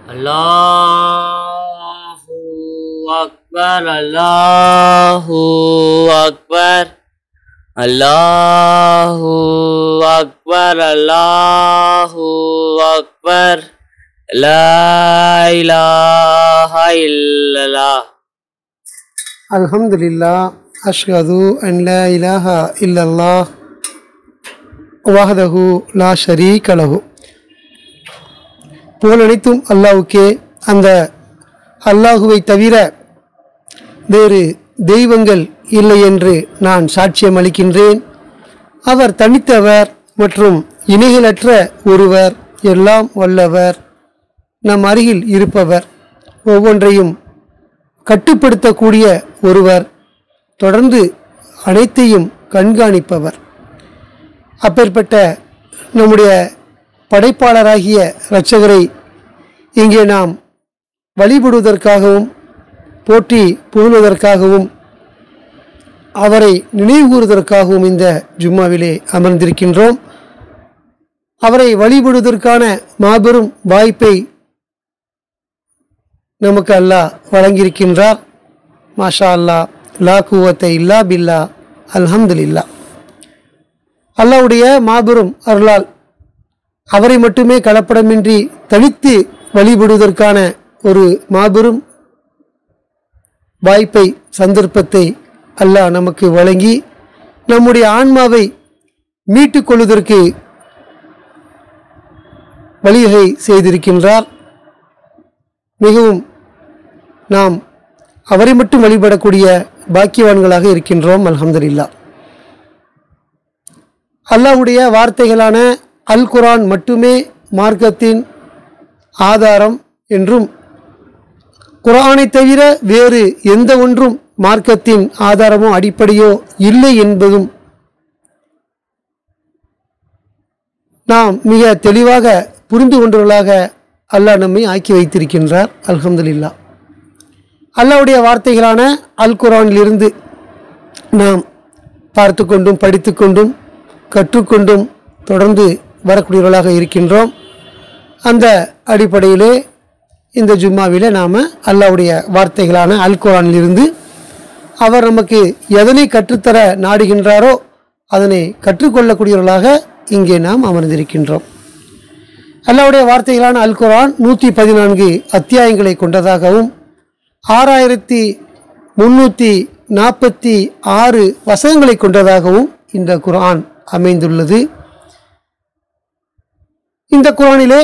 அல்லாஹு அக்பர் அல்லாஹு அக்பர் அல்லாஹு அக்பர் அல்லாஹு அக்பர் லா இலாஹ இல்லல்லாஹ் அல்ஹம்துலில்லா அஷ்ஹது அன் லா இலாஹா இல்லல்லாஹ் வஹதஹு லா ஷரீக லஹு புகழனைத்தும் அல்லாஹ்வுக்கே அந்த அல்லாஹுவை தவிர வேறு தெய்வங்கள் இல்லை என்று நான் சாட்சியம் அளிக்கின்றேன் அவர் தனித்தவர் மற்றும் இணைகளற்ற ஒருவர் எல்லாம் வல்லவர் நம் அருகில் இருப்பவர் ஒவ்வொன்றையும் கட்டுப்படுத்தக்கூடிய ஒருவர் தொடர்ந்து அனைத்தையும் கண்காணிப்பவர் அப்பேற்பட்ட நம்முடைய படைப்பாளராகிய இரட்சகரை இங்கே நாம் வழிபடுவதற்காகவும் போற்றி புகழ்வதற்காகவும் அவரை நினைவுகூறுவதற்காகவும் இந்த ஜும்மாவிலே அமர்ந்திருக்கின்றோம் அவரை வழிபடுவதற்கான மாபெரும் வாய்ப்பை நமக்கு அல்லாஹ் வழங்கியிருக்கின்றார் மாஷா அல்லாஹ் லா குவத்தை இல்லா பில்லா அல்ஹம்துலில்லா அல்லாஹ்வுடைய மாபெரும் அருளால் அவரை மட்டுமே கலப்படமின்றி தனித்து வழிபடுவதற்கான ஒரு மாபெரும் வாய்ப்பை சந்தர்ப்பத்தை அல்லாஹ் நமக்கு வழங்கி நம்முடைய ஆன்மாவை மீட்டுக் கொள்வதற்கு வழிவகை செய்திருக்கின்றார் மிகவும் நாம் அவரை மட்டும் வழிபடக்கூடிய பாக்கியவான்களாக இருக்கின்றோம் அல்ஹம்துலில்லா அல்லாஹ்வுடைய வார்த்தைகளான அல் குரான் மட்டுமே மார்க்கத்தின் ஆதாரம் என்றும் குரானை தவிர வேறு எந்த ஒன்றும் மார்க்கத்தின் ஆதாரமோ அடிப்படையோ இல்லை என்பதும் நாம் மிக தெளிவாக புரிந்து கொண்டவர்களாக அல்லாஹ் நம்மை ஆக்கி வைத்திருக்கின்றார் அல்ஹம்துலில்லா அல்லாஹ்வுடைய வார்த்தைகளான அல் குரானிலிருந்து நாம் பார்த்து கொண்டும் படித்து கொண்டும் கற்றுக்கொண்டும் தொடர்ந்து வரக்கூடியவர்களாக இருக்கின்றோம் அந்த அடிப்படையிலே இந்த ஜும்மாவிலே நாம் அல்லாஹ்வுடைய வார்த்தைகளான அல் குரானிலிருந்து அவர் நமக்கு எதனை கற்றுத்தர நாடுகின்றாரோ அதனை கற்றுக்கொள்ளக்கூடியவர்களாக இங்கே நாம் அமர்ந்திருக்கின்றோம் அல்லாஹ்வுடைய வார்த்தைகளான அல் குரான் நூற்றி பதினான்கு அத்தியாயங்களை கொண்டதாகவும் ஆறாயிரத்தி முன்னூற்றி நாற்பத்தி ஆறு வசனங்களை கொண்டதாகவும் இந்த குரான் அமைந்துள்ளது இந்த குரானிலே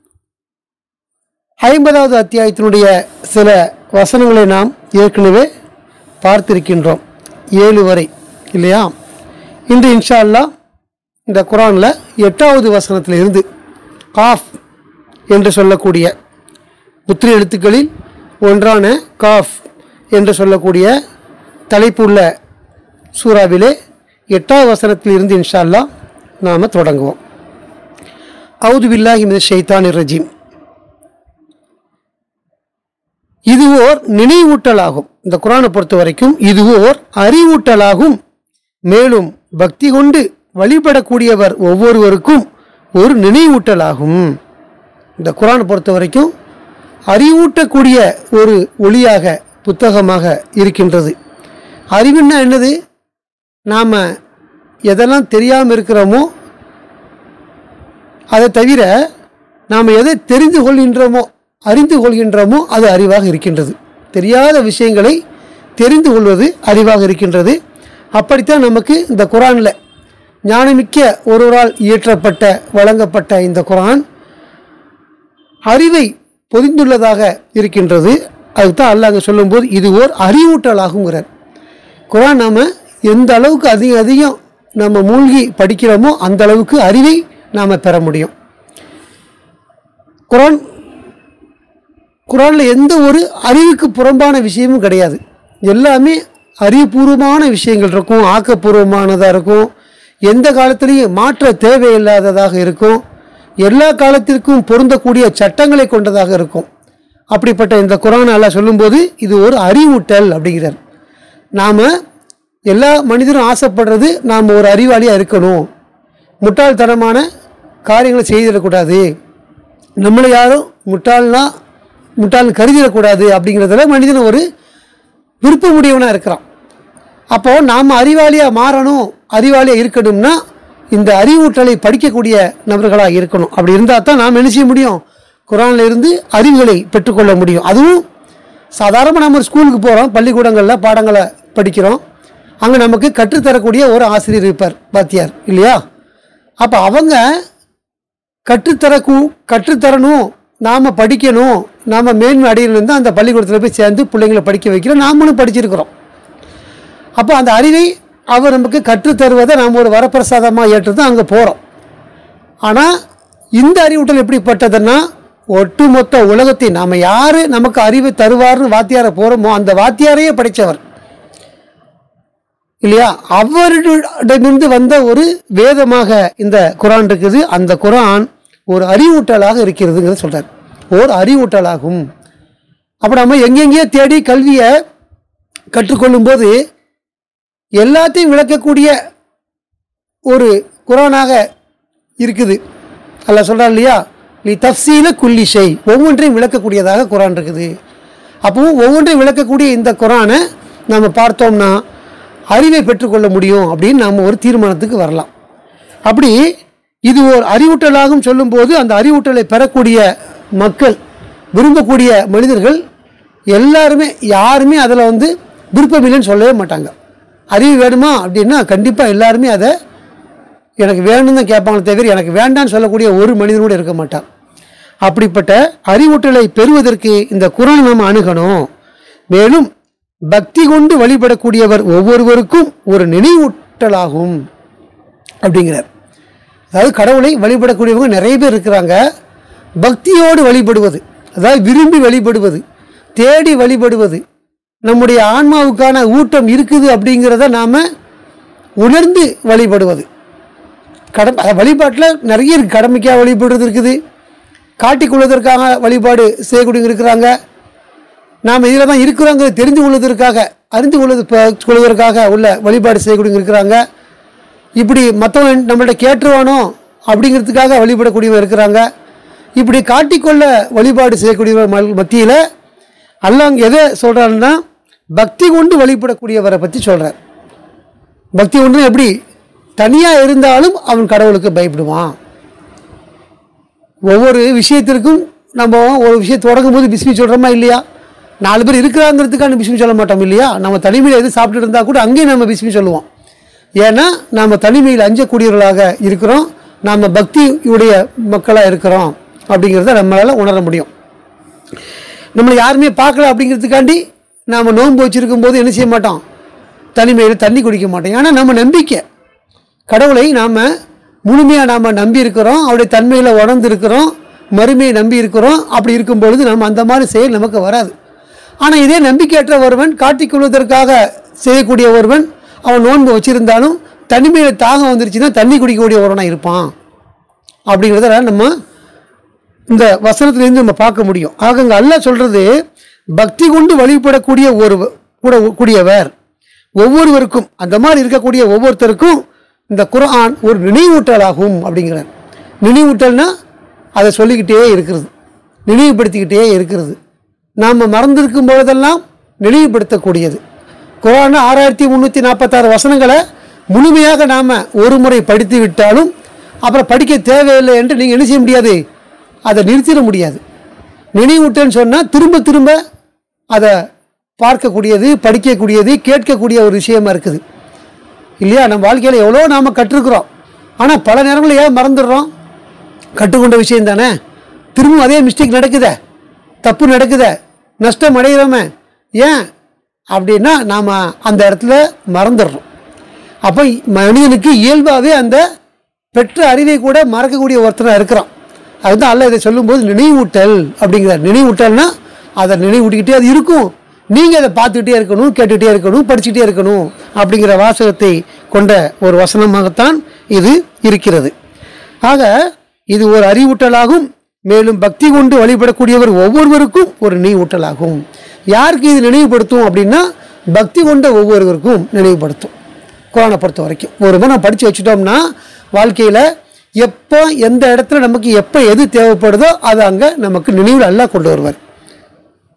ஐம்பதாவது அத்தியாயத்தினுடைய சில வசனங்களை நாம் ஏற்கனவே பார்த்திருக்கின்றோம் ஏழு வரை இல்லையா இன்று இன்ஷா அல்லாஹ் இந்த குரானில் எட்டாவது வசனத்திலிருந்து காஃப் என்று சொல்லக்கூடிய முத்திரை எழுத்துக்களில் ஒன்றான காஃப் என்று சொல்லக்கூடிய தலைப்புள்ள சூறாவிலே எட்டாவது வசனத்தில் இருந்து இன்ஷா அல்லாஹ் நாம் தொடங்குவோம் அவுது பில்லாஹி மின ஷைத்தான் ரஜீம் இது ஓர் நினைவூட்டலாகும் இந்த குரானை பொறுத்த வரைக்கும் இது ஓர் அறிவூட்டலாகும் மேலும் பக்தி கொண்டு வழிபடக்கூடியவர் ஒவ்வொருவருக்கும் ஒரு நினைவூட்டலாகும் இந்த குரானை பொறுத்த வரைக்கும் அறிவூட்டக்கூடிய ஒரு ஒளியாக புத்தகமாக இருக்கின்றது அறிவுன்னா என்னது நாம் எதெல்லாம் தெரியாமல் இருக்கிறோமோ அதை தவிர நாம் எதை தெரிந்து கொள்கின்றோமோ அறிந்து கொள்கின்றோமோ அது அறிவாக இருக்கின்றது தெரியாத விஷயங்களை தெரிந்து கொள்வது அறிவாக இருக்கின்றது அப்படித்தான் நமக்கு இந்த குரானில் ஞானமிக்க ஒருவரால் இயற்றப்பட்ட வழங்கப்பட்ட இந்த குரான் அறிவை பொதிந்துள்ளதாக இருக்கின்றது அதுதான் அல்லாஹ் அங்கே சொல்லும்போது இது ஓர் அறிவூட்டலாகுங்கிறார் குரான் நாம் எந்த அளவுக்கு அதிக அதிகம் நம்ம மூழ்கி படிக்கிறோமோ அந்த அளவுக்கு அறிவை நாம் பெற முடியும் குரான் குரானில் எந்த ஒரு அறிவுக்கு புறம்பான விஷயமும் கிடையாது எல்லாமே அறிவுபூர்வமான விஷயங்கள் இருக்கும் ஆக்கப்பூர்வமானதாக இருக்கும் எந்த காலத்திலையும் மாற்ற தேவையில்லாததாக இருக்கும் எல்லா காலத்திற்கும் பொருந்தக்கூடிய சட்டங்களை கொண்டதாக இருக்கும் அப்படிப்பட்ட இந்த குரான் அல்லாஹ் சொல்லும்போது இது ஒரு அறிவூட்டல் அப்படிங்கிறார் நாம் எல்லா மனிதரும் ஆசைப்படுறது நாம் ஒரு அறிவாளியாக இருக்கணும் முட்டாள்தனமான காரியங்களை செய்திடக்கூடாது நம்மளை யாரும் முட்டாள்னா முட்டாள் கருதிடக்கூடாது அப்படிங்கிறதுல மனிதன் ஒரு விருப்பமுடையவனாக இருக்கிறான் அப்போ நாம் அறிவாளியாக மாறணும் அறிவாளியாக இருக்கணும்னா இந்த அறிவூட்டலை படிக்கக்கூடிய நபர்களாக இருக்கணும் அப்படி இருந்தால் தான் நாம் என்ன செய்ய முடியும் குரான்ல இருந்து அறிவுகளை பெற்றுக்கொள்ள முடியும் அதுவும் சாதாரணமாக நம்ம ஒரு ஸ்கூலுக்கு போகிறோம் பள்ளிக்கூடங்களில் பாடங்களை படிக்கிறோம் அங்கே நமக்கு கற்றுத்தரக்கூடிய ஒரு ஆசிரியர் இருப்பார் வாத்தியார் இல்லையா அப்போ அவங்க கற்றுத்தரக்கூ கற்றுத்தரணும் நாம் படிக்கணும் நாம் மேன்மை அடையணும் தான் அந்த பள்ளிக்கூடத்தில் போய் சேர்ந்து பிள்ளைங்களை படிக்க வைக்கிறோம் நாமளும் படிச்சிருக்கிறோம் அப்போ அந்த அறிவை அவர் நமக்கு கற்றுத்தருவதை நாம் ஒரு வரப்பிரசாதமாக ஏற்று தான் அங்கே போகிறோம் ஆனால் இந்த அறிவூட்டல் எப்படிப்பட்டதுன்னா ஒட்டுமொத்த உலகத்தை நாம் யார் நமக்கு அறிவை தருவார்னு வாத்தியாரை போகிறோமோ அந்த வாத்தியாரையே படித்தவர் இல்லையா அவரிடமிருந்து வந்த ஒரு வேதமாக இந்த குரான் இருக்குது அந்த குரான் ஒரு அறிவூட்டலாக இருக்கிறதுங்கிறத சொல்கிறார் ஓர் அறிவூட்டலாகும் அப்போ நம்ம எங்கெங்கேயோ தேடி கல்வியை கற்றுக்கொள்ளும் போது எல்லாத்தையும் விளக்கக்கூடிய ஒரு குரானாக இருக்குது அல்லாஹ் சொல்கிறார் இல்லையா நீ தப்சீல குல்லி ஷெய் ஒவ்வொன்றையும் விளக்கக்கூடியதாக குரான் இருக்குது அப்பவும் ஒவ்வொன்றையும் விளக்கக்கூடிய இந்த குரானை நம்ம பார்த்தோம்னா அறிவை பெற்றுக்கொள்ள முடியும் அப்படின்னு நாம் ஒரு தீர்மானத்துக்கு வரலாம் அப்படி இது ஒரு அறிவூட்டலாகும் சொல்லும்போது அந்த அறிவூட்டலை பெறக்கூடிய மக்கள் விரும்பக்கூடிய மனிதர்கள் எல்லாருமே யாருமே அதில் வந்து விருப்பமில்லைன்னு சொல்லவே மாட்டாங்க அறிவு வேணுமா அப்படின்னா கண்டிப்பாக எல்லாருமே அதை எனக்கு வேணும்னு தான் கேட்பாங்களே தவிர எனக்கு வேண்டாம்னு சொல்லக்கூடிய ஒரு மனிதன் கூட இருக்க மாட்டான் அப்படிப்பட்ட அறிவூட்டலை பெறுவதற்கு இந்த குரான் நாம் அணுகணும் மேலும் பக்தி கொண்டு வழிபடக்கூடியவர் ஒவ்வொருவருக்கும் ஒரு நினைவூட்டலாகும் அப்படிங்கிறார் அதாவது கடவுளை வழிபடக்கூடியவங்க நிறைய பேர் இருக்கிறாங்க பக்தியோடு வழிபடுவது அதாவது விரும்பி வழிபடுவது தேடி வழிபடுவது நம்முடைய ஆன்மாவுக்கான ஊட்டம் இருக்குது அப்படிங்கிறத நாம் உணர்ந்து வழிபடுவது கடமை வழிபாட்டில் நிறைய இருக்குது கடமைக்காக வழிபடுறது இருக்குது காட்டிக்கொள்வதற்காக வழிபாடு செய்யக்கூடியவங்க இருக்கிறாங்க நாம் இதில் தான் இருக்கிறோங்கிறத தெரிந்து கொள்வதற்காக அறிந்து கொள்வது ப- கொள்வதற்காக உள்ள வழிபாடு செய்யக்கூடியவங்க இருக்கிறாங்க இப்படி மற்றவன் நம்மள்ட்ட கேட்டுருவானோ அப்படிங்கிறதுக்காக வழிபடக்கூடியவங்க இருக்கிறாங்க இப்படி காட்டிக்கொள்ள வழிபாடு செய்யக்கூடியவர் மத்தியில் அல்லாஹ் எதை சொல்கிறாருன்னா பக்தி கொண்டு வழிபடக்கூடியவரை பற்றி சொல்கிறார் பக்தி ஒன்று எப்படி தனியாக இருந்தாலும் அவன் கடவுளுக்கு பயப்படுவான் ஒவ்வொரு விஷயத்திற்கும் நம்ம ஒரு விஷயம் தொடங்கும் போது பிஸ்மி சொல்கிறோமா இல்லையா நாலு பேர் இருக்கிறாங்கிறதுக்கான பிஸ்மி சொல்ல மாட்டோம் இல்லையா நம்ம தனிமையில் எது சாப்பிட்டுட்டு இருந்தால் கூட அங்கேயும் நம்ம பிஸ்மி சொல்லுவோம் ஏன்னா நம்ம தனிமையில் அஞ்சக்கூடியவர்களாக இருக்கிறோம் நாம் பக்தியுடைய மக்களாக இருக்கிறோம் அப்படிங்கிறத நம்மளால் உணர முடியும் நம்மளை யாருமே பார்க்கல அப்படிங்கிறதுக்காண்டி நாம் நோன்பு வச்சிருக்கும் போது என்ன செய்ய மாட்டோம் தனிமையில் தண்ணி குடிக்க மாட்டோம் ஏன்னா நம்ம நம்பிக்கை கடவுளை நாம் முழுமையாக நாம் நம்பி இருக்கிறோம் அவருடைய தன்மையில் உணர்ந்து இருக்கிறோம் மறுமையை நம்பி இருக்கிறோம் அப்படி இருக்கும் பொழுது நம்ம அந்த மாதிரி செயல் நமக்கு வராது ஆனால் இதே நம்பிக்கையற்ற ஒருவன் காட்டிக்கொள்வதற்காக செய்யக்கூடிய ஒருவன் அவன் நோன்பு வச்சிருந்தாலும் தனிமையில் தாகம் வந்துருச்சுன்னா தண்ணி குடிக்கக்கூடிய ஒருவனாக இருப்பான் அப்படிங்கிறத நம்ம இந்த வசனத்திலிருந்து நம்ம பார்க்க முடியும் ஆக இங்கே அல்லாஹ் சொல்றது பக்தி கொண்டு வழிபடக்கூடிய ஒரு கூட கூடியவர் ஒவ்வொருவருக்கும் அந்த மாதிரி இருக்கக்கூடிய ஒவ்வொருத்தருக்கும் இந்த குர்ஆன் ஒரு நினைவூட்டலாகும் அப்படிங்கிறார் நினைவூட்டல்னா அதை சொல்லிக்கிட்டே இருக்கிறது நினைவுபடுத்திக்கிட்டே இருக்கிறது நாம் மறந்திருக்கும் பொழுதெல்லாம் நினைவுபடுத்தக்கூடியது குரான் ஆறாயிரத்தி முந்நூற்றி நாற்பத்தாறு வசனங்களை முழுமையாக நாம் ஒரு முறை படித்து விட்டாலும் அப்புறம் படிக்க தேவையில்லை என்று நீங்கள் என்ன செய்ய முடியாது அதை நிறுத்திட முடியாது நினைவூட்டல்னு சொன்னால் திரும்ப திரும்ப அதை பார்க்கக்கூடியது படிக்கக்கூடியது கேட்கக்கூடிய ஒரு விஷயமா இருக்குது இல்லையா நம்ம வாழ்க்கையில் எவ்வளோ நாம் கற்றுக்கிறோம் ஆனால் பல நேரங்களில் ஏன் மறந்துடுறோம் கற்றுக்கொண்ட விஷயம் தானே திரும்பவும் அதே மிஸ்டேக் நடக்குதே தப்பு நடக்குதே நஷ்டம் அடைகிறோமே ஏன் அப்படின்னா நாம் அந்த இடத்துல மறந்துடுறோம் அப்போ மனிதனுக்கு இயல்பாகவே அந்த பெற்ற அறிவை கூட மறக்கக்கூடிய ஒருத்தனாக இருக்கிறான் அதுதான் அல்ல இதை சொல்லும்போது நினைவூட்டல் அப்படிங்கிறார் நினைவூட்டல்னா அதை நினைவூட்டிக்கிட்டே அது இருக்கும் நீங்கள் அதை பார்த்துக்கிட்டே இருக்கணும் கேட்டுக்கிட்டே இருக்கணும் படிச்சுக்கிட்டே இருக்கணும் அப்படிங்கிற வாசகத்தை கொண்ட ஒரு வசனமாகத்தான் இது இருக்கிறது ஆக இது ஒரு அறிவூட்டலாகும் மேலும் பக்தி கொண்டு வழிபடக்கூடியவர் ஒவ்வொருவருக்கும் ஒரு நினைவூட்டலாகும் யாருக்கு இது நினைவுபடுத்தும் அப்படின்னா பக்தி கொண்ட ஒவ்வொருவருக்கும் நினைவுபடுத்தும் குரானை பொறுத்த வரைக்கும் ஒரு முறை நம்ம படித்து வச்சுட்டோம்னா வாழ்க்கையில் எப்போ எந்த இடத்துல நமக்கு எப்போ எது தேவைப்படுதோ அதை அங்கே நமக்கு நினைவில் எல்லாம் கொண்டு வருவார்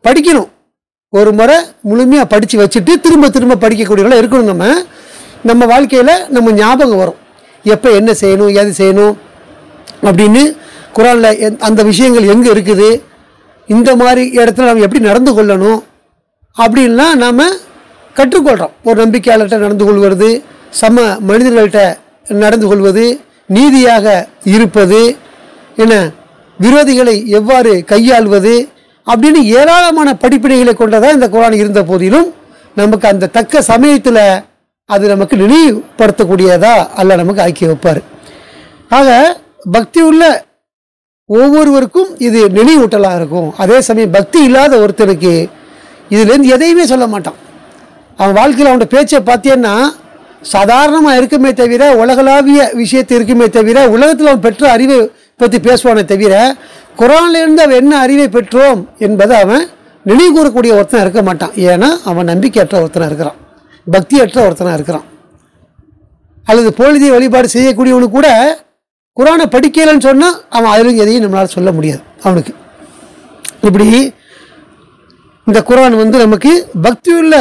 படிக்கணும் ஒரு முறை முழுமையாக படித்து வச்சுட்டு திரும்ப திரும்ப படிக்கக்கூடியவர்களாக இருக்கணும் நம்ம நம்ம வாழ்க்கையில் நம்ம ஞாபகம் வரும் எப்போ என்ன செய்யணும் எது செய்யணும் அப்படின்னு குரானில் அந்த விஷயங்கள் எங்கே இருக்குது இந்த மாதிரி இடத்துல நம்ம எப்படி நடந்து கொள்ளணும் அப்படின்லாம் நாம் கற்றுக்கொள்கிறோம் ஒரு நம்பிக்கையாளர்கிட்ட நடந்து கொள்வது சம மனிதர்கள்ட்ட நடந்து கொள்வது நீதியாக இருப்பது என்ன விரோதிகளை எவ்வாறு கையாள்வது அப்படின்னு ஏராளமான படிப்பினைகளை கொண்டதாக இந்த குரான் இருந்த போதிலும் நமக்கு அந்த தக்க சமயத்தில் அது நமக்கு நினைவுபடுத்தக்கூடியதா அல்ல நமக்கு ஆக்கி வைப்பார் ஆக பக்தி உள்ள ஒவ்வொருவருக்கும் இது நினைவூட்டலாக இருக்கும் அதே சமயம் பக்தி இல்லாத ஒருத்தருக்கு இதுலேருந்து எதையுமே சொல்ல மாட்டான் அவன் வாழ்க்கையில் அவனோட பேச்சை பார்த்தீங்கன்னா சாதாரணமாக இருக்குமே தவிர உலகளாவிய விஷயத்து இருக்குமே தவிர உலகத்தில் அவன் பெற்ற அறிவை பற்றி பேசுவானே தவிர குரான்லேருந்து அவன் என்ன அறிவை பெற்றோம் என்பதை அவன் நினைவு கூறக்கூடிய ஒருத்தன் இருக்க மாட்டான் ஏன்னா அவன் நம்பிக்கையற்ற ஒருத்தனாக இருக்கிறான் பக்தியற்ற ஒருத்தனாக இருக்கிறான் அல்லது பொழுதிய வழிபாடு செய்யக்கூடியவனு கூட குரானை படிக்கலைன்னு சொன்னால் அவன் அதிலும் எதையும் நம்மளால் சொல்ல முடியாது அவனுக்கு இப்படி இந்த குரான் வந்து நமக்கு பக்தியுள்ள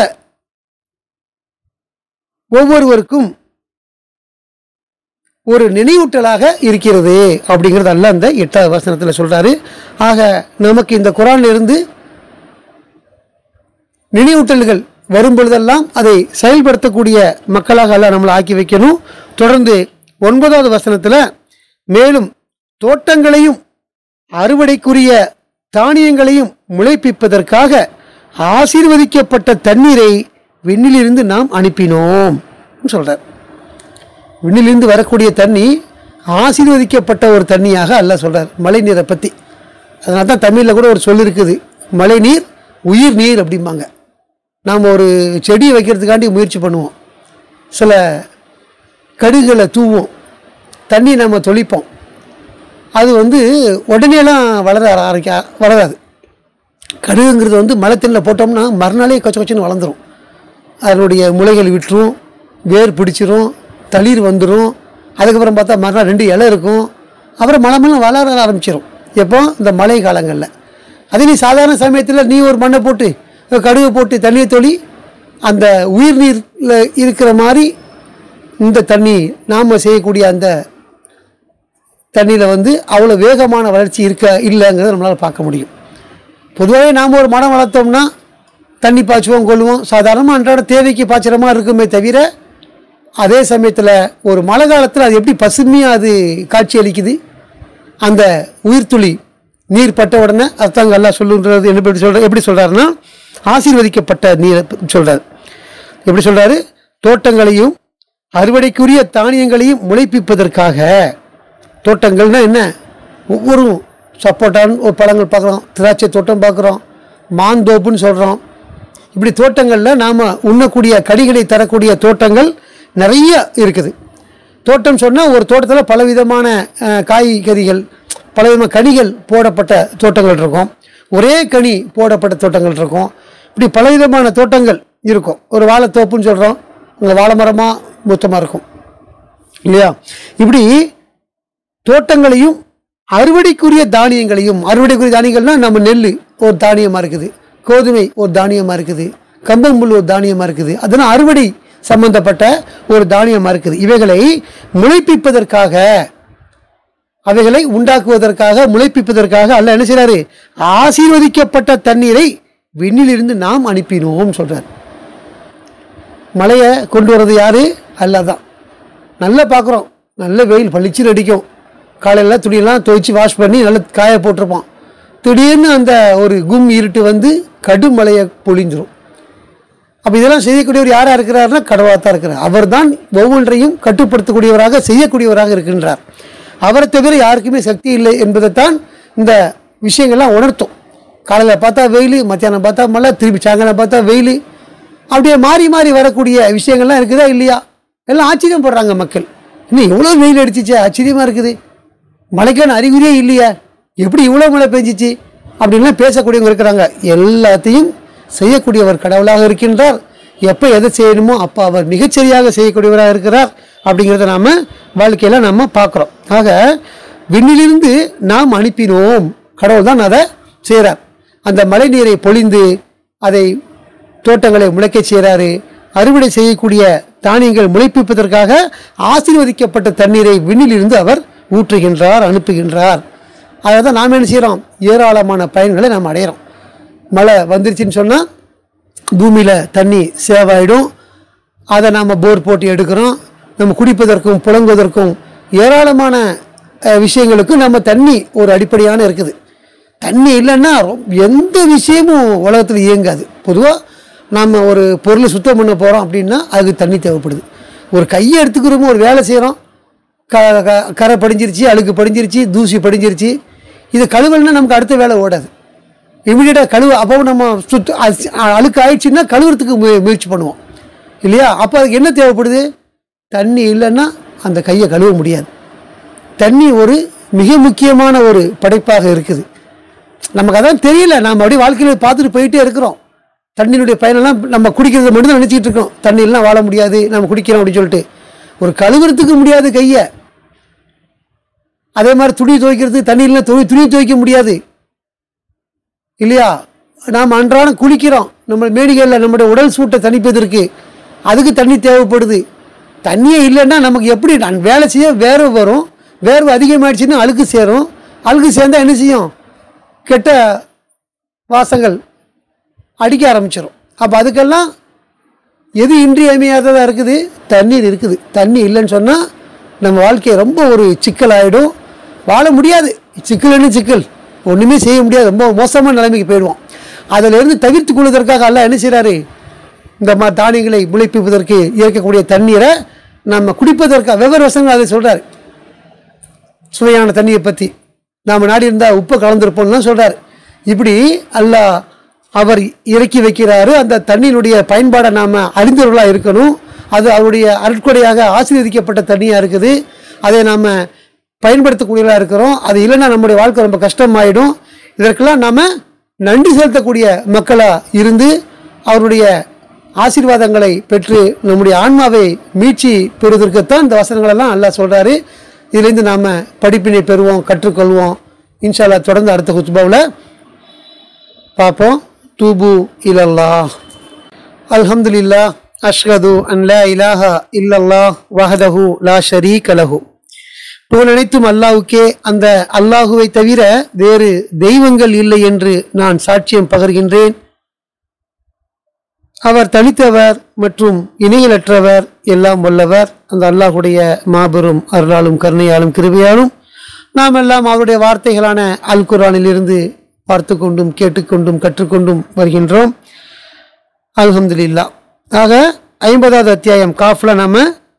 ஒவ்வொருவருக்கும் ஒரு நினைவூட்டலாக இருக்கிறது அப்படிங்கிறது அல்ல அந்த எட்டாவது வசனத்தில் சொல்றாரு ஆக நமக்கு இந்த குரான்ல இருந்து நினைவூட்டல்கள் வரும் பொழுதெல்லாம் அதை செயல்படுத்தக்கூடிய மக்களாக அல்ல நம்மளை ஆக்கி வைக்கணும் தொடர்ந்து ஒன்பதாவது வசனத்தில் மேலும் தோட்டங்களையும் அறுவடைக்குரிய தானியங்களையும் முளைப்பிப்பதற்காக ஆசீர்வதிக்கப்பட்ட தண்ணீரை விண்ணிலிருந்து நாம் அனுப்பினோம் சொல்றார் விண்ணிலிருந்து வரக்கூடிய தண்ணி ஆசீர்வதிக்கப்பட்ட ஒரு தண்ணியாக அல்லாஹ் சொல்றார் மழை நீரை பற்றி அதனால தான் தமிழில் கூட ஒரு சொல் இருக்குது மழை நீர் உயிர் நீர் அப்படிம்பாங்க நாம் ஒரு செடி வைக்கிறதுக்காண்டி முயற்சி பண்ணுவோம் சில கடுகளை தூவோம் தண்ணி நம்ம தொளிப்போம் அது வந்து உடனேலாம் வளர ஆரம்பிக்க வளராது கடுகுங்கிறது வந்து மழை தண்ணியில் போட்டோம்னா மறுநாளே கொச்ச கொச்சன்னு வளர்ந்துரும் அதனுடைய முளைகள் விட்டுரும் வேர் பிடிச்சிரும் தளிர் வந்துடும் அதுக்கப்புறம் பார்த்தா மறுநாள் ரெண்டு இலை இருக்கும் அப்புறம் மழை மழை வளர ஆரம்பிச்சிடும் எப்போ இந்த மழை காலங்களில் அதே நீ சாதாரண சமயத்தில் நீ ஒரு மண்ணை போட்டு கடுகு போட்டு தண்ணியை தொளி அந்த உயிர் நீரில் இருக்கிற மாதிரி இந்த தண்ணி நாம் செய்யக்கூடிய அந்த தண்ணியில் வந்து அவ்வளோ வேகமான வளர்ச்சி இருக்க இல்லைங்கிறத நம்மளால் பார்க்க முடியும் பொதுவாகவே நாம் ஒரு மரம் வளர்த்தோம்னா தண்ணி பாய்ச்சுவோம் கொள்ளுவோம் சாதாரணமாக அன்றாட தேவைக்கு பாய்ச்சுற மாதிரி இருக்குமே தவிர அதே சமயத்தில் ஒரு மழை காலத்தில் அது எப்படி பசுமையாக அது காட்சி அளிக்குது அந்த உயிர்த்துளி நீர் பட்ட உடனே அர்த்தங்க எல்லாம் சொல்லுன்றது என்ன எப்படி சொல்ற எப்படி சொல்கிறாருன்னா ஆசீர்வதிக்கப்பட்ட நீரை சொல்கிறார் எப்படி சொல்கிறாரு தோட்டங்களையும் அறுவடைக்குரிய தானியங்களையும் முளைப்பிப்பதற்காக தோட்டங்கள்னா என்ன ஒவ்வொரு சப்போட்டான்னு ஒரு பழங்கள் பார்க்குறோம் திராட்சை தோட்டம் பார்க்குறோம் மாந்தோப்புன்னு சொல்கிறோம் இப்படி தோட்டங்களில் நாம் உண்ணக்கூடிய கடிகளை தரக்கூடிய தோட்டங்கள் நிறைய இருக்குது தோட்டம் சொன்னால் ஒரு தோட்டத்தில் பலவிதமான அஹ், காய்கறிகள் பலவிதமான கனிகள் போடப்பட்ட தோட்டங்கள் இருக்கும் ஒரே கனி போடப்பட்ட தோட்டங்கள் இருக்கும் இப்படி பலவிதமான தோட்டங்கள் இருக்கும் ஒரு வாழைத்தோப்புன்னு சொல்கிறோம் அங்கே வாழை மரமாக மொத்தமாக இருக்கும் இல்லையா இப்படி தோட்டங்களையும் அறுவடைக்குரிய தானியங்களையும் அறுவடைக்குரிய தானியங்கள்னா நம்ம நெல் ஒரு தானியமாக இருக்குது கோதுமை ஒரு தானியமாக இருக்குது கம்பங்கூழ் ஒரு தானியமாக இருக்குது அதெல்லாம் அறுவடை சம்பந்தப்பட்ட ஒரு தானியமாக இருக்குது இவைகளை முளைப்பிப்பதற்காக அவைகளை உண்டாக்குவதற்காக முளைப்பிப்பதற்காக அல்ல என்ன செய்றாரு ஆசீர்வதிக்கப்பட்ட தண்ணீரை விண்ணிலிருந்து நாம் அனுப்பினோம் சொல்றார் மழையை கொண்டு வர்றது யாரு அல்லாஹ் தான் நல்லா பார்க்குறோம் நல்ல வெயில் பளிச்சுன்னு அடிக்கும் காலையில் துணியெல்லாம் துவைச்சு வாஷ் பண்ணி நல்லா காய போட்டிருப்பான் திடீர்னு அந்த ஒரு கும் இருட்டு வந்து கடும் மழையை பொழிஞ்சிரும் அப்போ இதெல்லாம் செய்யக்கூடியவர் யாராக இருக்கிறாருன்னா கடவுளாக தான் இருக்கிறார் அவர் தான் ஒவ்வொன்றையும் கட்டுப்படுத்தக்கூடியவராக செய்யக்கூடியவராக இருக்கின்றார் அவரை தவிர யாருக்குமே சக்தி இல்லை என்பதைத்தான் இந்த விஷயங்கள்லாம் உணர்த்தும் காலையில் பார்த்தா வெயில் மத்தியானம் பார்த்தா மழை திருப்பி சாயங்காலம் பார்த்தா வெயில் அப்படியே மாறி மாறி வரக்கூடிய விஷயங்கள்லாம் இருக்குதா இல்லையா எல்லாம் ஆச்சரியம் படுறாங்க மக்கள் இன்னும் எவ்வளோ வெயில் அடிச்சிச்சே ஆச்சரியமாக இருக்குது மழைக்கான அறிகுறியே இல்லையா எப்படி இவ்வளோ மழை பெஞ்சிச்சு அப்படின்லாம் பேசக்கூடியவங்க இருக்கிறாங்க எல்லாத்தையும் செய்யக்கூடியவர் கடவுளாக இருக்கின்றார் எப்போ எதை செய்யணுமோ அப்போ அவர் மிகச்சரியாக செய்யக்கூடியவராக இருக்கிறார் அப்படிங்கிறத நாம் வாழ்க்கையில் நம்ம பார்க்குறோம் ஆக விண்ணிலிருந்து நாம் அனுப்பினோம் கடவுள் தான் அதை செய்கிறார் அந்த மழை நீரை பொழிந்து அதை தோட்டங்களை முளைக்கச் செய்கிறாரு அறுவடை செய்யக்கூடிய தானியங்கள் முளைப்பிப்பதற்காக ஆசீர்வதிக்கப்பட்ட தண்ணீரை விண்ணிலிருந்து அவர் ஊற்றுகின்றார் அனுப்புகின்றார் அதை தான் நாம் என்ன செய்கிறோம் ஏராளமான பயன்களை நாம் அடையிறோம் மழை வந்துருச்சுன்னு சொன்னால் பூமியில் தண்ணி சேவாயிடும் அதை நாம் போர் போட்டு எடுக்கிறோம் நம்ம குடிப்பதற்கும் புழங்குவதற்கும் ஏராளமான அஹ், விஷயங்களுக்கும் நம்ம தண்ணி ஒரு அடிப்படையான இருக்குது தண்ணி இல்லைன்னா ரொ- எந்த விஷயமும் உலகத்தில் இயங்காது பொதுவாக நாம் ஒரு பொருளை சுத்தம் பண்ண போகிறோம் அப்படின்னா அதுக்கு தண்ணி தேவைப்படுது ஒரு கையை எடுத்துக்கிறோமோ ஒரு வேலை செய்கிறோம் க க- கரை படிஞ்சிருச்சு அழுக்கு படிஞ்சிருச்சு தூசி படிஞ்சிருச்சு இது கழுவல்னா நமக்கு அடுத்த வேலை ஓடாது இமீடியட்டாக கழுவு அப்போ நம்ம சுத்த அ- அழுக்கு ஆயிடுச்சுன்னா கழுவுறதுக்கு முய முயற்சி பண்ணுவோம் இல்லையா அப்போ அதுக்கு என்ன தேவைப்படுது தண்ணி இல்லைன்னா அந்த கையை கழுவ முடியாது தண்ணி ஒரு மிக முக்கியமான ஒரு படைப்பாக இருக்குது நமக்கு அதான் தெரியல நாம் அப்படியே வாழ்க்கையில் பார்த்துட்டு போயிட்டே இருக்கிறோம் தண்ணியினுடைய பயனெல்லாம் நம்ம குடிக்கிறத மட்டும் தான் நினச்சிக்கிட்டு இருக்கோம் தண்ணி இல்லைனா வாழ முடியாது நம்ம குடிக்கிறோம் அப்படின்னு சொல்லிட்டு ஒரு கழுவுறதுக்கு முடியாது கையை அதே மாதிரி துணி துவைக்கிறது தண்ணி இல்லைனா துணி துணி துவைக்க முடியாது இல்லையா நாம் அன்றாடம் குளிக்கிறோம் நம்ம மேடிகளில் நம்முடைய உடல் சூட்டை தணிப்பதற்கு அதுக்கு தண்ணி தேவைப்படுது தண்ணியே இல்லைன்னா நமக்கு எப்படி நான் வேலை செய்ய வேர்வை வரும் வேர்வை அதிகமாகிடுச்சுன்னா அழுக்கு சேரும் அழுக்கு சேர்ந்தா என்ன செய்யும் கெட்ட வாசங்கள் அடிக்க ஆரம்பிச்சிடும் அப்போ அதுக்கெல்லாம் எது இன்றியமையாததாக இருக்குது தண்ணீர் இருக்குது தண்ணி இல்லைன்னு சொன்னால் நம்ம வாழ்க்கை ரொம்ப ஒரு சிக்கல் ஆகிடும் வாழ முடியாது சிக்கல்னு சிக்கல் ஒன்றுமே செய்ய முடியாது ரொம்ப மோசமான நிலைமைக்கு போயிடுவோம் அதிலிருந்து தவிர்த்து கொள்வதற்காக அல்லாஹ் என்ன செய்கிறாரு இந்த மாதிரி தானியங்களை முளைப்பிப்பதற்கு இருக்கக்கூடிய தண்ணீரை நம்ம குடிப்பதற்காக வெவ்வேறு வசங்கள் அதை சொல்கிறாரு சுவையான தண்ணியை பற்றி நாம் நாடி இருந்தால் உப்பை கலந்துருப்போம்லாம் சொல்கிறார் இப்படி அல்லாஹ் அவர் இறக்கி வைக்கிறாரு அந்த தண்ணியினுடைய பயன்பாடை நாம் அறிந்தவர்களாக இருக்கணும் அது அவருடைய அருட்கொடையாக ஆசீர்வதிக்கப்பட்ட தண்ணியாக இருக்குது அதை நாம் பயன்படுத்தக்கூடியவர்களாக இருக்கிறோம் அது இல்லைன்னா நம்முடைய வாழ்க்கை ரொம்ப கஷ்டமாயிடும் இதற்கெல்லாம் நாம் நன்றி செலுத்தக்கூடிய மக்களாக இருந்து அவருடைய ஆசீர்வாதங்களை பெற்று நம்முடைய ஆன்மாவை மீட்சி பெறுவதற்குத்தான் இந்த வசனங்களெல்லாம் அல்லாஹ் சொல்கிறாரு இதிலேருந்து நாம் படிப்பினை பெறுவோம் கற்றுக்கொள்வோம் இன்ஷா அல்லாஹ் தொடர்ந்து அடுத்த குத்பாவில் பார்ப்போம் தூபு இலல்லா அல்ஹம்துலில்லா அஷ்ஹது அன் லா இலாஹா இல்லல்லாஹ் வஹதஹு லா ஷரீக லஹு புகழ் அனைத்தும் அல்லாஹ்வுக்கே அந்த அல்லாஹுவை தவிர வேறு தெய்வங்கள் இல்லை என்று நான் சாட்சியம் பகர்கின்றேன் அவர் தனித்தவர் மற்றும் இணையலற்றவர் எல்லாம் வல்லவர் அந்த அல்லாஹுடைய மாபெரும் அருளாலும் கருணையாலும் கிருபையாலும் நாம் எல்லாம் அவருடைய வார்த்தைகளான அல் குர்ஆனிலிருந்து பார்த்து கொண்டும் கேட்டுக்கொண்டும் கற்றுக்கொண்டும் வருகின்றோம் அல்ஹம்துலில்லா ஆக ஐம்பதாவது அத்தியாயம் காஃபில் நாம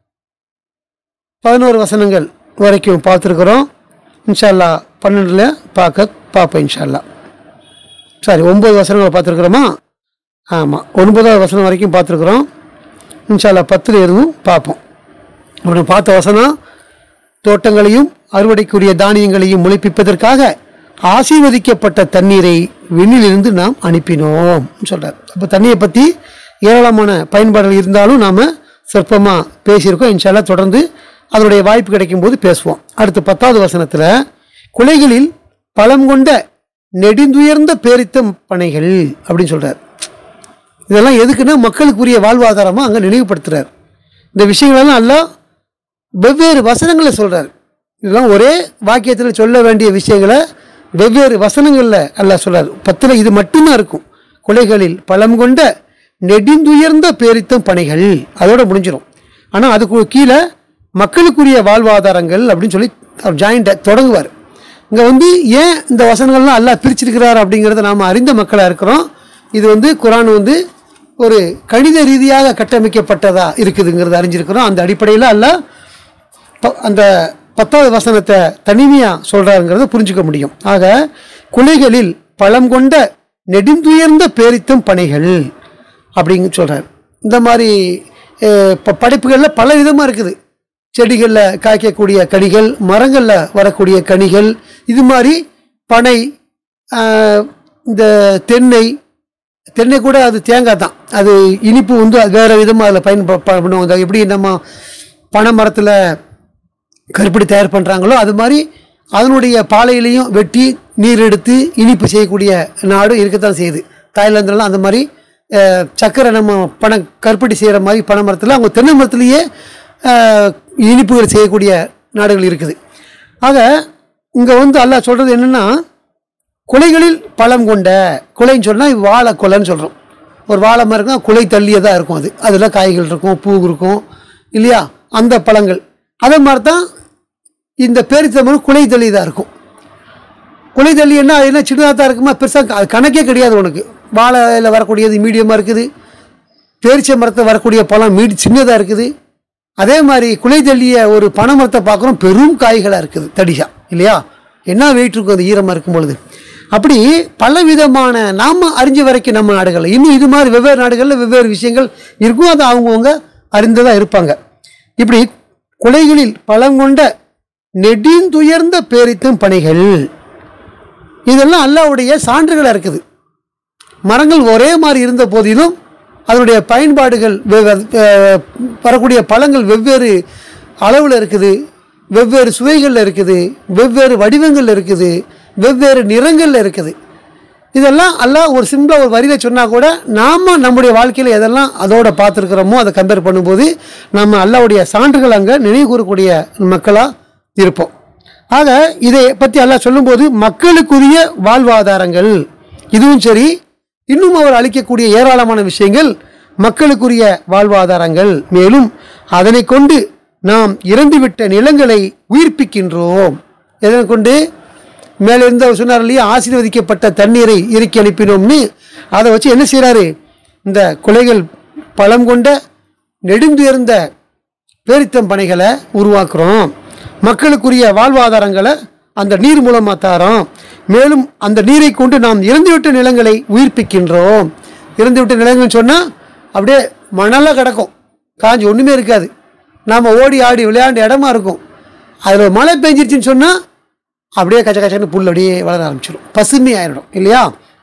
பதினோரு வசனங்கள் வரைக்கும் பார்த்துருக்குறோம் இன்ஷால்லா பன்னெண்டில் பார்க்க பார்ப்போம் இன்ஷால்லா சாரி ஒம்பது வசனங்களை பார்த்துருக்குறோமா ஆமாம் ஒன்பதாவது வசனம் வரைக்கும் பார்த்துருக்குறோம் இன்ஷால்லா பத்தில் இருந்தும் பார்ப்போம் அப்படி பார்த்த வசனம் தோட்டங்களையும் அறுவடைக்குரிய தானியங்களையும் முளைப்பிப்பதற்காக ஆசீர்வதிக்கப்பட்ட தண்ணீரை விண்ணிலிருந்து நாம் அனுப்பினோம் சொல்கிறார் அப்போ தண்ணியை பற்றி ஏராளமான பயன்பாடுகள் இருந்தாலும் நாம் சொற்பமாக பேசியிருக்கோம் இன்ஷால்லா தொடர்ந்து அதனுடைய வாய்ப்பு கிடைக்கும் போது பேசுவோம் அடுத்து பத்தாவது வசனத்தில் குலைகளில் பலம் கொண்ட நெடுந்துயர்ந்த பேரித்தம் பனைகள் அப்படின்னு சொல்கிறார் இதெல்லாம் எதுக்குன்னா மக்களுக்குரிய வாழ்வாதாரமாக அங்கே நினைவுபடுத்துகிறார் இந்த விஷயங்களெல்லாம் அல்லாஹ் வெவ்வேறு வசனங்களை சொல்கிறார் இதெல்லாம் ஒரே வாக்கியத்தில் சொல்ல வேண்டிய விஷயங்களை வெவ்வேறு வசனங்களில் அல்லாஹ் சொல்றார் பத்தில் இது மட்டும்தான் இருக்கும் கொலைகளில் பலம் கொண்ட நெடுந்துயர்ந்த பேரித்தம் பனைகள் அதோட முடிஞ்சிடும் ஆனால் அதுக்கு கீழே மக்களுக்குரிய வாழ்வாதாரங்கள் அப்படின்னு சொல்லி அவர் ஜாயிண்ட்டை தொடங்குவார் இங்கே வந்து ஏன் இந்த வசனங்கள்லாம் அல்லாஹ் பிரிச்சிருக்கிறார் அப்படிங்கிறத நாம் அறிந்த மக்களாக இருக்கிறோம் இது வந்து குரான் வந்து ஒரு கணித ரீதியாக கட்டமைக்கப்பட்டதா இருக்குதுங்கிறத அறிஞ்சிருக்கிறோம் அந்த அடிப்படையில் அல்லாஹ் ப- அந்த பத்தாவது வசனத்தை தனிமையாக சொல்கிறாருங்கிறத புரிஞ்சுக்க முடியும் ஆக குலைகளில் பழம் கொண்ட நெடுந்துயர்ந்த பேரித்தம் பனைகள் அப்படிங்க சொல்கிறார் இந்த மாதிரி அஹ், ப படைப்புகளில் பல விதமாக இருக்குது செடிகளில் காய்க்கக்கூடிய கனிகள் மரங்களில் வரக்கூடிய கனிகள் இது மாதிரி பனை ஆஹ், இந்த தென்னை தென்னை கூட அது தேங்காய் தான் அது இனிப்பு வந்து அது வேறு விதமாக அதில் பயன் ப- ப- பண்ணுவாங்க அது எப்படி நம்ம பனை மரத்தில் கருப்படி தயார் பண்ணுறாங்களோ அது மாதிரி அதனுடைய பாலையிலையும் வெட்டி நீர் எடுத்து இனிப்பு செய்யக்கூடிய நாடும் இருக்கத்தான் செய்யுது தாய்லாந்துலலாம் அந்த மாதிரி அஹ், சக்கரை நம்ம பணம் கருப்பட்டி செய்கிற மாதிரி பனை மரத்தில் அவங்க தென்னை மரத்துலேயே அஹ், இனிப்புகள் செய்யக்கூடிய நாடுகள் இருக்குது ஆக இங்கே வந்து அல்லாஹ் சொல்கிறது என்னென்னா குலைகளில் பழம் கொண்ட குலைன்னு சொன்னால் வாழை கொலைன்னு சொல்கிறோம் ஒரு வாழை மரம் இருக்குன்னா குலை தள்ளியதாக இருக்கும் அது அதில் காய்கள் இருக்கும் பூ இருக்கும் இல்லையா அந்த பழங்கள் அதே மாதிரி தான் இந்த பேரித்தமரம் குலை தள்ளியதாக இருக்கும் குலை தள்ளி என்ன அது என்ன சின்னதாக தான் இருக்குமா பெருசாக அது கணக்கே கிடையாது உனக்கு வாழையில் வரக்கூடியது மீடியமாக இருக்குது பேரிச்சை மரத்தை வரக்கூடிய பழம் மீடி சின்னதாக இருக்குது அதே மாதிரி குலை தள்ளிய ஒரு பனை மரத்தை பார்க்குறோம் பெரும் காய்களாக இருக்குது தடிசா இல்லையா என்ன வெயிட் இருக்கும் அது ஈரமாக இருக்கும் பொழுது அப்படி பல விதமான நாம அறிஞ்ச வரைக்கும் நம்ம நாடுகளில் இன்னும் இது மாதிரி வெவ்வேறு நாடுகளில் வெவ்வேறு விஷயங்கள் இருக்கும் அது அவங்கவுங்க அறிந்ததாக இருப்பாங்க இப்படி குலைகளில் பழம் கொண்ட நெடிந்துயர்ந்த பேரித்தும் பணிகள் இதெல்லாம் அல்லாவுடைய சான்றுகளாக இருக்குது மரங்கள் ஒரே மாதிரி இருந்த போதிலும் அதனுடைய பயன்பாடுகள் வெவ்வே- அஹ் வரக்கூடிய பழங்கள் வெவ்வேறு அளவில் இருக்குது வெவ்வேறு சுவைகளில் இருக்குது வெவ்வேறு வடிவங்களில் இருக்குது வெவ்வேறு நிறங்களில் இருக்குது இதெல்லாம் அல்லாஹ் ஒரு சிம்பிளாக ஒரு வரியில் சொன்னால் கூட நாம் நம்முடைய வாழ்க்கையில் எதெல்லாம் அதோட பார்த்துருக்குறோமோ அதை கம்பேர் பண்ணும்போது நம்ம அல்லாவுடைய சான்றுகள் அங்கே நினைவு கூறக்கூடிய மக்களாக இருப்போம் ஆக இதை பற்றி அல்லாஹ் சொல்லும்போது மக்களுக்குரிய வாழ்வாதாரங்கள் இதுவும் சரி இன்னும் அவர் அளிக்கக்கூடிய ஏராளமான விஷயங்கள் மக்களுக்குரிய வாழ்வாதாரங்கள் மேலும் அதனை கொண்டு நாம் இறந்துவிட்ட நிலங்களை உயிர்ப்பிக்கின்றோம் எதனை கொண்டு மேலே இருந்து அவர் சொன்னார் இல்லையா ஆசீர்வதிக்கப்பட்ட தண்ணீரை இறுக்கி அனுப்பினோம்னு அதை வச்சு என்ன செய்கிறாரு இந்த கொலைகள் பழம் கொண்ட நெடுந்துயர்ந்த பேரித்தம் பனைகளை உருவாக்குறோம் மக்களுக்குரிய வாழ்வாதாரங்களை அந்த நீர் மூலமாக தாரோம் மேலும் அந்த நீரை கொண்டு நாம் இறந்துவிட்ட நிலங்களை உயிர்ப்பிக்கின்றோம் இறந்துவிட்ட நிலங்கள்னு சொன்னால் அப்படியே மணலாக கிடக்கும் காஞ்சி ஒன்றுமே இருக்காது நாம் ஓடி ஆடி விளையாண்ட இடமா இருக்கும் அதில் மழை பெஞ்சிருச்சுன்னு சொன்னால் அப்படியே கச்ச கச்சன்னு புல் அப்படியே வளர ஆரம்பிச்சிடும் பசுமை ஆயிடும் இல்லையா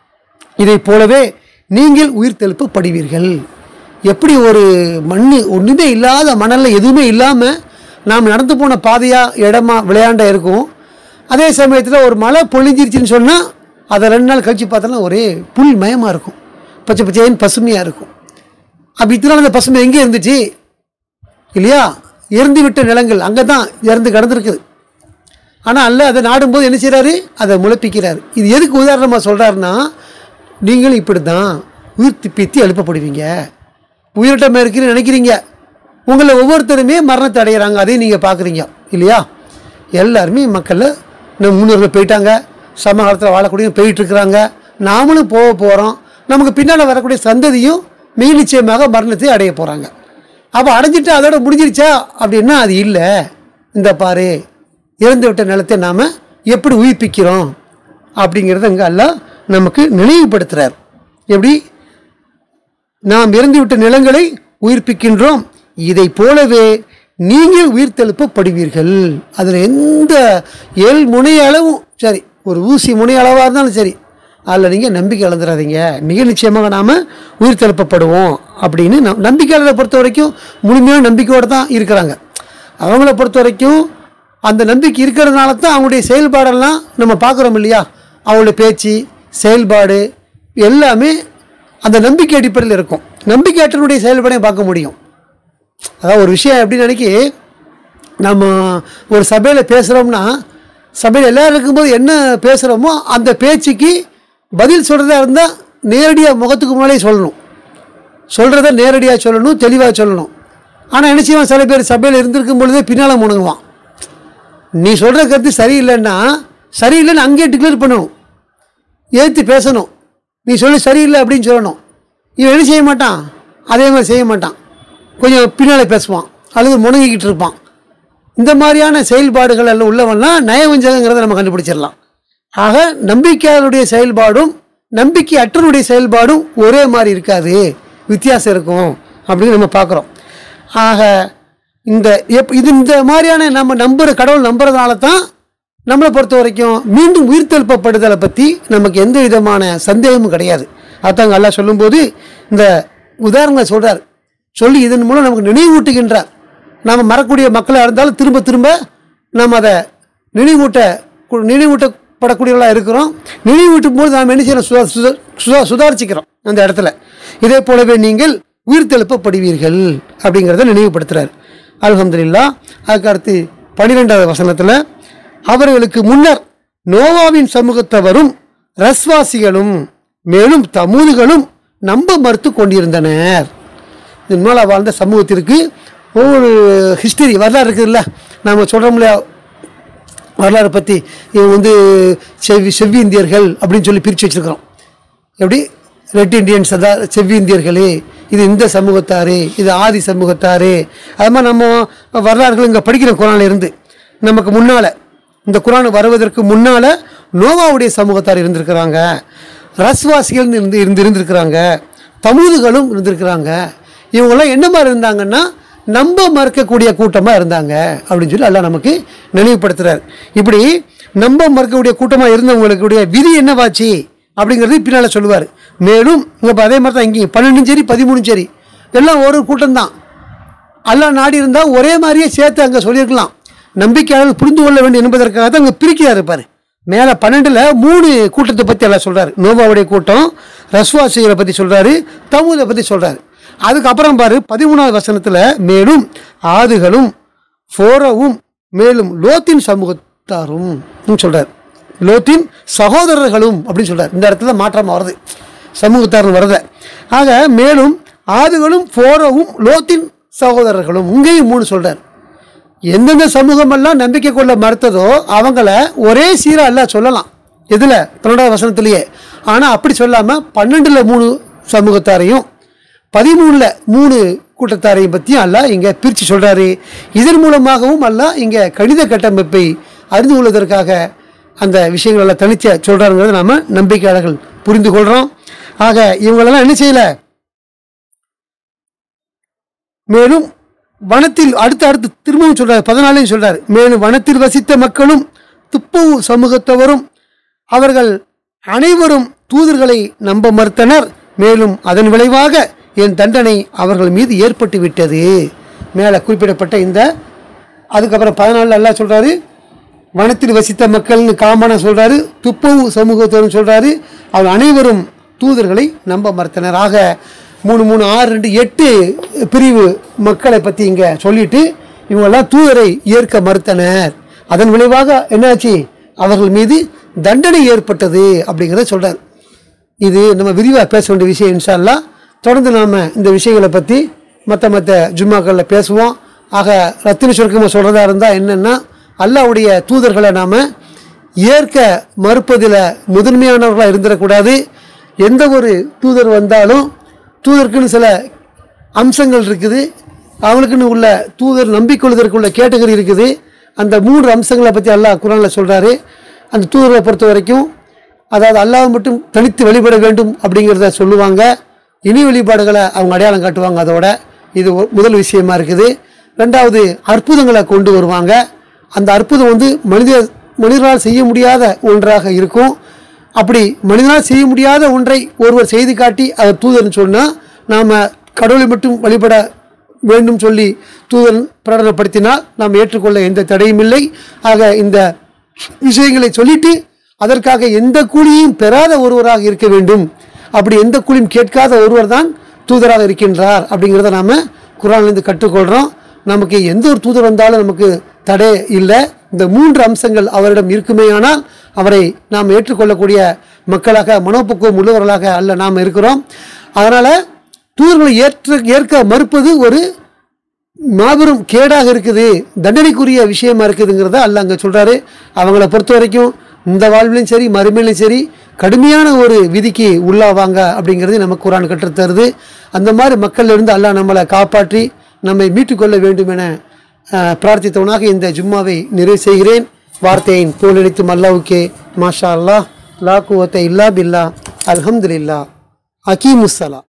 இதை போலவே நீங்கள் உயிர் தெழுப்பப்படுவீர்கள் எப்படி ஒரு மண் ஒன்றுமே இல்லாத மணலில் எதுவுமே இல்லாமல் நாம் நடந்து போன பாதையாக இடமா விளையாண்ட இருக்கும் அதே சமயத்தில் ஒரு மழை பொழிஞ்சிருச்சுன்னு சொன்னால் அதை ரெண்டு நாள் கழித்து பார்த்தோன்னா ஒரே புல் மயமாக இருக்கும் பச்சை பச்சைன்னு பசுமையாக இருக்கும் அப்போ இத்தனை நாள் அந்த பசுமை எங்கே இருந்துச்சு இல்லையா இறந்து விட்ட நிலங்கள் அங்கே தான் இறந்து கிடந்திருக்குது ஆனால் அல்ல அதை நாடும்போது என்ன செய்கிறாரு அதை முளைப்பிக்கிறாரு இது எதுக்கு உதாரணமாக சொல்கிறாருன்னா நீங்களும் இப்படி தான் உயிர் திப்பித்தி எழுப்பப்படுவீங்க உயிரோட்டமாக இருக்குன்னு நினைக்கிறீங்க உங்களை ஒவ்வொருத்தருமே மரணத்தை அடையிறாங்க அதையும் நீங்கள் பார்க்குறீங்க இல்லையா எல்லாருமே மக்களில் நம்ம முன்னோர்கள் போயிட்டாங்க சமகாலத்தில் வாழக்கூடிய போயிட்டு இருக்கிறாங்க நாமளும் போக போகிறோம் நமக்கு பின்னால் வரக்கூடிய சந்ததியும் மிக நிச்சயமாக மரணத்தை அடைய போகிறாங்க அப்போ அடைஞ்சிட்டு அதோட முடிஞ்சிருச்சா அப்படின்னா அது இல்லை இந்த பாரு இறந்து விட்ட நிலத்தை நாம் எப்படி உயிர்ப்பிக்கிறோம் அப்படிங்கிறத அங்கே அல்லாஹ் நமக்கு நினைவுபடுத்துகிறார் எப்படி நாம் இறந்துவிட்ட நிலங்களை உயிர்ப்பிக்கின்றோம் இதை போலவே நீங்கள் உயிர்த்தெழுப்பப்படுவீர்கள் அதில் எந்த எல் முனை அளவும் சரி ஒரு ஊசி முனை அளவாக இருந்தாலும் சரி அதில் நீங்கள் நம்பிக்கை இழந்துடாதீங்க மிக நிச்சயமாக நாம் உயிர்த்தெழுப்பப்படுவோம் அப்படின்னு நம் நம்பிக்கையாளரை பொறுத்த வரைக்கும் முழுமையான நம்பிக்கையோடு தான் இருக்கிறாங்க அவங்கள பொறுத்த வரைக்கும் அந்த நம்பிக்கை இருக்கிறதுனால தான் அவங்களுடைய செயல்பாடெல்லாம் நம்ம பார்க்குறோம் இல்லையா அவங்களுடைய பேச்சு செயல்பாடு எல்லாமே அந்த நம்பிக்கை அடிப்படையில் இருக்கும் நம்பிக்கையற்றனுடைய செயல்பாடையும் பார்க்க முடியும் அதாவது ஒரு விஷயம் எப்படி நினைக்கி நம்ம ஒரு சபையில் பேசுகிறோம்னா சபையில் எல்லோரும் இருக்கும்போது என்ன பேசுகிறோமோ அந்த பேச்சுக்கு பதில் சொல்கிறதா இருந்தால் நேரடியாக முகத்துக்கு முன்னாலே சொல்லணும் சொல்கிறத நேரடியாக சொல்லணும் தெளிவாக சொல்லணும் ஆனால் என்ன செய்வான் சில பேர் சபையில் இருந்திருக்கும் பொழுதே பின்னால் முணங்குவான் நீ சொல்கிற கருத்து சரியில்லைன்னா சரியில்லைன்னு அங்கேயே டிக்ளேர் பண்ணணும் ஏற்று பேசணும் நீ சொல்லி சரியில்லை அப்படின்னு சொல்லணும் இவன் என்ன செய்ய மாட்டான் அதே மாதிரி செய்ய மாட்டான் கொஞ்சம் பின்னால் பேசுவான் அல்லது முணங்கிக்கிட்டு இருப்பான் இந்த மாதிரியான செயல்பாடுகள் எல்லாம் உள்ளவன்லாம் நயவஞ்சகங்கிறத நம்ம கண்டுபிடிச்சிடலாம் ஆக நம்பிக்கையாளருடைய செயல்பாடும் நம்பிக்கை அற்றனுடைய செயல்பாடும் ஒரே மாதிரி இருக்காது வித்தியாசம் இருக்கும் அப்படின்னு நம்ம பார்க்குறோம் ஆக இந்த எப் இது இந்த மாதிரியான நம்ம நம்புற கடவுள் நம்புறதுனால தான் நம்மளை பொறுத்த வரைக்கும் மீண்டும் உயிர்த்தெழுப்பப்படுதலை பற்றி நமக்கு எந்த விதமான சந்தேகமும் கிடையாது அதாங்க அல்லாஹ் சொல்லும்போது இந்த உதாரணங்களை சொல்கிறார் சொல்லி இதன் மூலம் நமக்கு நினைவூட்டுகின்றார் நாம் மறக்கூடிய மக்களாக இருந்தாலும் திரும்ப திரும்ப நாம் அதை நினைவூட்ட கு- நினைவூட்டப்படக்கூடியவர்களாக இருக்கிறோம் நினைவூட்டும் போது நாம் என்ன செய்யணும் சுதா சுதா சுதா சுதாரிச்சுக்கிறோம் அந்த இடத்துல இதே போலவே நீங்கள் உயிர்த்தெழுப்பப்படுவீர்கள் அப்படிங்கிறத நினைவுபடுத்துறார் அல்ஹம்துலில்லாஹ் அதுக்கு அடுத்து பன்னிரெண்டாவது வசனத்தில் அவர்களுக்கு முன்னர் நோவாவின் சமூகத்தவரும் ரஸ்வாசிகளும் மேலும் தமூதுகளும் நம்ப மறுத்து கொண்டிருந்தனர் இதன் மேலே வாழ்ந்த சமூகத்திற்கு ஒவ்வொரு ஹிஸ்டரி வரலாறு இருக்குதுல்ல நாம் சொல்கிறோம் இல்லையா வரலாறு பற்றி இவங்க வந்து செவ்வி செவ்வி இந்தியர்கள் அப்படின்னு சொல்லி பிரித்து வச்சுருக்கிறோம் எப்படி ரெட் இண்டியன்ஸ் அதான் செவ்வி இந்தியர்களே இது இந்த சமூகத்தாரு இது ஆதி சமூகத்தாரு அது மாதிரி நம்ம வரலாறுகள் இங்கே படிக்கிறோம் குரான்ல இருந்து நமக்கு முன்னால் இந்த குரான் வருவதற்கு முன்னால் நோவாவுடைய சமூகத்தார் இருந்திருக்கிறாங்க ரஸ்வாசிகள் இருந்து இருந்து இருந்திருக்கிறாங்க தமுதுகளும் இருந்திருக்கிறாங்க இவங்கெல்லாம் என்ன மாதிரி இருந்தாங்கன்னா நம்ப மறுக்கக்கூடிய கூட்டமாக இருந்தாங்க அப்படின்னு சொல்லி எல்லாம் நமக்கு நினைவுபடுத்துறார் இப்படி நம்ப மறுக்கக்கூடிய கூட்டமாக இருந்தவங்களுக்குடைய விதி என்னவாச்சு அப்படிங்கிறது பின்னால் சொல்லுவார் மேலும் இங்கே அதே மாதிரி தான் இங்கேயும் பன்னெண்டும் சரி பதிமூணும் சரி எல்லாம் ஒரு கூட்டம் தான் அல்லாஹ் நாடி இருந்தால் ஒரே மாதிரியே சேர்த்து அங்கே சொல்லியிருக்கலாம் நம்பிக்கையாளர்கள் புரிந்து கொள்ள வேண்டும் என்பதற்காக தான் அங்கே பிரிக்கிறார் இருப்பார் மேலே பன்னெண்டில் மூணு கூட்டத்தை பற்றி எல்லாம் சொல்கிறார் நோவாவுடைய கூட்டம் ரஸ்வாசிகளை பற்றி சொல்கிறாரு தமுதை பற்றி சொல்கிறாரு அதுக்கப்புறம் பாரு பதிமூணாவது வசனத்தில் மேலும் ஆதுகளும் ஃபோரோவும் மேலும் லோத்தின் சமூகத்தாரும் சொல்கிறார் லோத்தின் சகோதரர்களும் அப்படின்னு சொல்கிறார் இந்த இடத்துல மாற்றம் வருது சமூகத்தாரும் வருத ஆக மேலும் ஆதுகளும் ஃபோரோவும் லோத்தின் சகோதரர்களும் இங்கேயும் மூணு சொல்கிறார் எந்தெந்த சமூகமெல்லாம் நம்பிக்கை கொள்ள மறுத்ததோ அவங்கள ஒரே சீராக அல்ல சொல்லலாம் எதில் பன்னெண்டாவது வசனத்திலேயே ஆனால் அப்படி சொல்லாமல் பன்னெண்டில் மூணு சமூகத்தாரையும் பதிமூணில் மூணு கூட்டத்தாரையும் பற்றியும் அல்ல இங்கே பிரித்து சொல்கிறாரு இதன் மூலமாகவும் அல்ல இங்கே கணித கட்டமைப்பை அறிந்து கொள்வதற்காக அந்த விஷயங்களை தனிச்ச சொல்கிறாருங்கிறத நாம் நம்பிக்கையாளர்கள் புரிந்து கொள்கிறோம் ஆக இவங்களெல்லாம் என்ன செய்யலை மேலும் வனத்தில் அடுத்து அடுத்து திரும்பவும் சொல்றாரு பதினாலையும் சொல்றாரு மேலும் வனத்தில் வசித்த மக்களும் துப்பவு சமூகத்தவரும் அவர்கள் அனைவரும் தூதர்களை நம்ப மறுத்தனர் மேலும் அதன் விளைவாக என் தண்டனை அவர்கள் மீது ஏற்பட்டு விட்டது மேலே குறிப்பிடப்பட்ட இந்த அதுக்கப்புறம் பதினாலு அல்லாஹ் சொல்றாரு வனத்தில் வசித்த மக்கள்னு காமன சொல்றாரு துப்பவு சமூகத்தவரும் சொல்றாரு அவர் அனைவரும் தூதர்களை நம்ப மறுத்தனர் ஆக மூணு மூணு ஆறு ரெண்டு எட்டு பிரிவு மக்களை பற்றி இங்கே சொல்லிட்டு இவங்கெல்லாம் தூதரை ஏற்க மறுத்தனர் அதன் விளைவாக என்னாச்சு அவர்கள் மீது தண்டனை ஏற்பட்டது அப்படிங்கிறத சொல்றார் இது நம்ம விரிவாக பேச வேண்டிய விஷயம் இன்ஷா அல்லாஹ் தொடர்ந்து நாம் இந்த விஷயங்களை பற்றி மற்ற மற்ற ஜும்மாக்களில் பேசுவோம் ஆக ரத்தின சுருக்கமாக சொல்கிறதா இருந்தால் என்னென்னா அல்லாஹ்வுடைய தூதர்களை நாம் ஏற்க மறுப்பதில் முதன்மையானவர்களாக இருந்துடக்கூடாது எந்த ஒரு தூதர் வந்தாலும் தூதருக்குன்னு சில அம்சங்கள் இருக்குது அவங்களுக்குன்னு உள்ள தூதர் நம்பிக்கொள்வதற்குள்ள கேட்டகரி இருக்குது அந்த மூன்று அம்சங்களை பற்றி அல்லாஹ் குரானில் சொல்கிறாரு அந்த தூதரை பொறுத்த வரைக்கும் அதாவது அல்லாஹ் மட்டும் தனித்து வழிபட வேண்டும் அப்படிங்கிறத சொல்லுவாங்க இனி வழிபாடுகளை அவங்க அடையாளம் காட்டுவாங்க அதோட இது ஒ- முதல் விஷயமா இருக்குது ரெண்டாவது அற்புதங்களை கொண்டு வருவாங்க அந்த அற்புதம் வந்து மனித மனிதனால் செய்ய முடியாத ஒன்றாக இருக்கும் அப்படி மனிதனால் செய்ய முடியாத ஒன்றை ஒருவர் செய்து காட்டி அவர் தூதர்னு சொன்னால் நாம் கடவுளை மட்டும் வழிபட வேண்டும் சொல்லி தூதன் பிரகடனப்படுத்தினால் நாம் ஏற்றுக்கொள்ள எந்த தடையும் இல்லை ஆக இந்த விஷயங்களை சொல்லிட்டு அதற்காக எந்த கூலியையும் பெறாத ஒருவராக இருக்க வேண்டும் அப்படி எந்த கூலியும் கேட்காத ஒருவர் தான் தூதராக இருக்கின்றார் அப்படிங்கிறத நாம் குரான்லேருந்து கற்றுக்கொள்கிறோம் நமக்கு எந்த ஒரு தூதர் வந்தாலும் நமக்கு தடை இல்லை இந்த மூன்று அம்சங்கள் அவரிடம் இருக்குமேயானால் அவரை நாம் ஏற்றுக்கொள்ளக்கூடிய மக்களாக மனோபக்குவம் உள்ளவர்களாக அல்ல நாம் இருக்கிறோம் அதனால் தூதர்களை ஏற்ற ஏற்க மறுப்பது ஒரு மாபெரும் கேடாக இருக்குது தண்டனைக்குரிய விஷயமா இருக்குதுங்கிறத அல்ல அங்கே சொல்கிறாரு அவங்கள பொறுத்த வரைக்கும் இந்த வாழ்விலையும் சரி மறுமையிலையும் சரி கடுமையான ஒரு விதிக்கு உள்ளாவாங்க அப்படிங்கிறது நமக்கு குரான் கற்றுத் தருது அந்த மாதிரி மக்கள்ல இருந்து அல்லாஹ் நம்மளை காப்பாற்றி நம்மை மீட்டுக்கொள்ள வேண்டும் என அஹ், பிரார்த்தித்தவனாக இந்த ஜும்மாவை நிறைவு செய்கிறேன் வார்த்தையின் தோலெடுத்தும் அல்லாவுக்கே மாஷா அல்லாஹ் லா குவத்தை இல்லா பில்லா அல்ஹம்துலில்லா அகீமுஸ்ஸலா